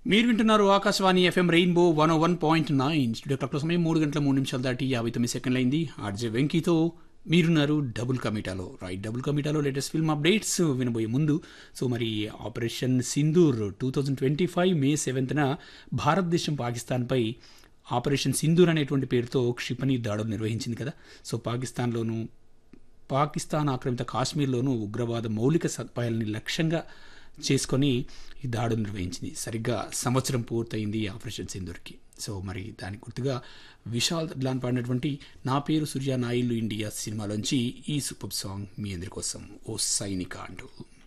మీరు వింటున్నారు Akashvani FM rainbow one O one point nine studio clock సమయం మూడు గంటల మూడు నిమిషాలు దాటి యాభై తొమ్మిది సెకండ్లు అయింది ఆర్జే వెంకీతో మీరున్నారు డబుల్ కమిటాలో రైట్ డబుల్ కమిటాలో లేటెస్ట్ ఫిల్మ్ అప్డేట్స్ వినబోయే ముందు సో మరి operation Sindoor two thousand twenty five May సెవెంత్న భారతదేశం పాకిస్తాన్పై ఆపరేషన్ సింధూర్ అనేటువంటి పేరుతో క్షిపణి దాడులు నిర్వహించింది కదా సో పాకిస్తాన్లోను పాకిస్తాన్ ఆక్రమిత కాశ్మీర్లోనూ ఉగ్రవాద మౌలిక సదుపాయాలని లక్ష్యంగా చేసుకొని ఈ దాడులు నిర్వహించింది సరిగ్గా సంవత్సరం పూర్తయింది ఈ ఆపరేషన్ సింధూర్కి సో మరి దానికి గుర్తుగా విశాల్ దడ్లాన్ పాడినటువంటి నా పేరు సూర్య నాయిల్లు ఇండియా సినిమాలోంచి ఈ సూపర్ సాంగ్ మీ అందరి కోసం ఓ సైనిక అంటూ